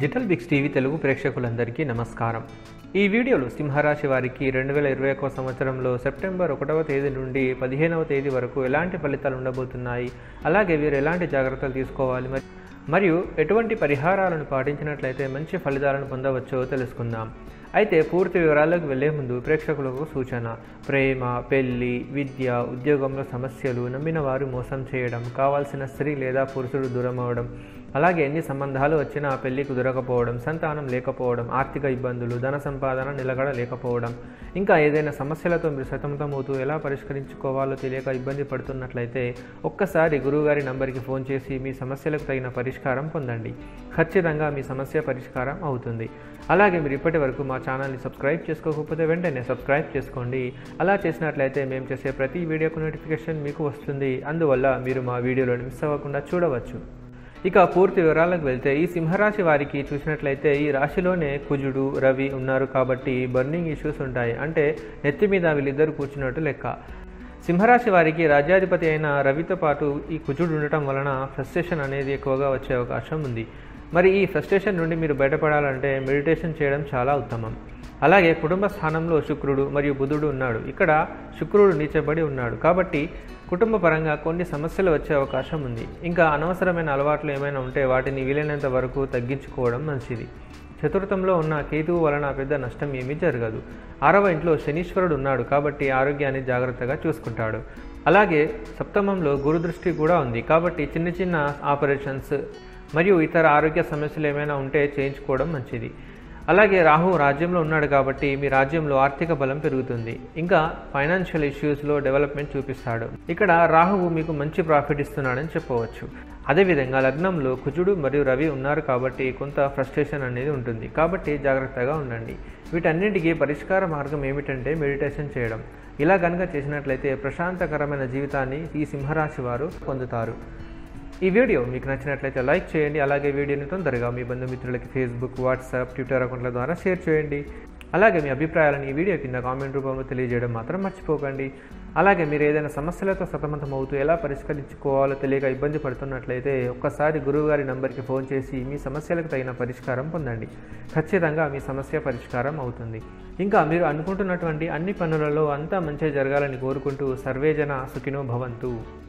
digital బిక్స్ TV Telugu ప్రేక్షకులందరికీ నమస్కారం ఈ వీడియోలో సింహరాశి వారికి రెండు వేల ఇరవై ఒక్క సంవత్సరంలో సెప్టెంబర్ ఒకటవ తేదీ నుండి పదిహేనవ తేదీ వరకు ఎలాంటి ఫలితాలు ఉండబోతున్నాయి అలాగే వీరు ఎలాంటి జాగ్రత్తలు తీసుకోవాలి మరి మరియు ఎటువంటి పరిహారాలను పాటించినట్లయితే మంచి ఫలితాలను పొందవచ్చో తెలుసుకుందాం అయితే పూర్తి వివరాల్లోకి వెళ్లే ముందు ప్రేక్షకులకు సూచన ప్రేమ పెళ్లి విద్య ఉద్యోగంలో సమస్యలు నమ్మిన వారు మోసం చేయడం కావాల్సిన స్త్రీ లేదా పురుషుడు దూరం అవడం అలాగే ఎన్ని సంబంధాలు వచ్చినా పెళ్లి కుదరకపోవడం సంతానం లేకపోవడం ఆర్థిక ఇబ్బందులు ధన సంపాదన నిలకడ లేకపోవడం ఇంకా ఏదైనా సమస్యలతో మీరు సతమతమవుతూ ఎలా పరిష్కరించుకోవాలో తెలియక ఇబ్బంది పడుతున్నట్లయితే ఒక్కసారి గురువుగారి నంబర్కి ఫోన్ చేసి మీ సమస్యలకు తగిన పరిష్కారం పొందండి ఖచ్చితంగా మీ సమస్య పరిష్కారం అవుతుంది అలాగే మీరు ఇప్పటి వరకు మా ఛానల్ని సబ్స్క్రైబ్ చేసుకోకపోతే వెంటనే సబ్స్క్రైబ్ చేసుకోండి అలా చేసినట్లయితే మేము చేసే ప్రతి వీడియోకు నోటిఫికేషన్ మీకు వస్తుంది అందువల్ల మీరు మా వీడియోలను మిస్ అవ్వకుండా చూడవచ్చు ఇక పూర్తి వివరాలకు వెళ్తే ఈ సింహరాశి వారికి చూసినట్లయితే ఈ రాశిలోనే కుజుడు రవి ఉన్నారు కాబట్టి బర్నింగ్ ఇష్యూస్ ఉంటాయి అంటే నెత్తి మీద వీళ్ళిద్దరు కూర్చున్నట్టు లెక్క సింహరాశి వారికి రాజ్యాధిపతి అయిన రవితో పాటు ఈ కుజుడు ఉండటం వలన ఫ్రస్ట్రేషన్ అనేది ఎక్కువగా వచ్చే అవకాశం ఉంది మరి ఈ ఫ్రస్ట్రేషన్ నుండి మీరు బయటపడాలంటే మెడిటేషన్ చేయడం చాలా ఉత్తమం అలాగే కుటుంబ స్థానంలో శుక్రుడు మరియు బుధుడు ఉన్నాడు ఇక్కడ శుక్రుడు నీచబడి ఉన్నాడు కాబట్టి కుటుంబ పరంగా కొన్ని సమస్యలు వచ్చే అవకాశం ఉంది ఇంకా అనవసరమైన అలవాట్లు ఏమైనా ఉంటే వాటిని వీలైనంత వరకు తగ్గించుకోవడం మంచిది చతుర్థంలో ఉన్న కేతువు వలన పెద్ద నష్టం ఏమీ జరగదు ఆరవ ఇంట్లో శనీశ్వరుడు ఉన్నాడు కాబట్టి ఆరోగ్యాన్ని జాగ్రత్తగా చూసుకుంటాడు అలాగే సప్తమంలో గురుదృష్టి కూడా ఉంది కాబట్టి చిన్న చిన్న ఆపరేషన్స్ మరియు ఇతర ఆరోగ్య సమస్యలు ఏమైనా ఉంటే చేయించుకోవడం మంచిది అలాగే రాహు రాజ్యంలో ఉన్నాడు కాబట్టి మీ రాజ్యంలో ఆర్థిక బలం పెరుగుతుంది ఇంకా ఫైనాన్షియల్ ఇష్యూస్లో డెవలప్మెంట్ చూపిస్తాడు ఇక్కడ రాహువు మీకు మంచి ప్రాఫిట్ ఇస్తున్నాడని చెప్పవచ్చు అదేవిధంగా లగ్నంలో కుజుడు మరియు రవి ఉన్నారు కాబట్టి కొంత ఫ్రస్ట్రేషన్ అనేది ఉంటుంది కాబట్టి జాగ్రత్తగా ఉండండి వీటన్నింటికీ పరిష్కార మార్గం ఏమిటంటే మెడిటేషన్ చేయడం ఇలా కనుక చేసినట్లయితే ప్రశాంతకరమైన జీవితాన్ని ఈ సింహరాశి వారు పొందుతారు ఈ వీడియో మీకు నచ్చినట్లయితే లైక్ చేయండి అలాగే వీడియోని తొందరగా మీ బంధుమిత్రులకి ఫేస్బుక్ వాట్సాప్ ట్విట్టర్ అకౌంట్ల ద్వారా షేర్ చేయండి అలాగే మీ అభిప్రాయాలను ఈ వీడియో కింద కామెంట్ రూపంలో తెలియజేయడం మాత్రం మర్చిపోకండి అలాగే మీరు ఏదైనా సమస్యలతో సతమతం అవుతూ ఎలా పరిష్కరించుకోవాలో తెలియక ఇబ్బంది పడుతున్నట్లయితే ఒక్కసారి గురువుగారి నంబర్కి ఫోన్ చేసి మీ సమస్యలకు తగిన పరిష్కారం పొందండి ఖచ్చితంగా మీ సమస్య పరిష్కారం అవుతుంది ఇంకా మీరు అనుకుంటున్నటువంటి అన్ని పనులలో అంతా మంచిగా జరగాలని కోరుకుంటూ సర్వేజన సుఖినో భవంతు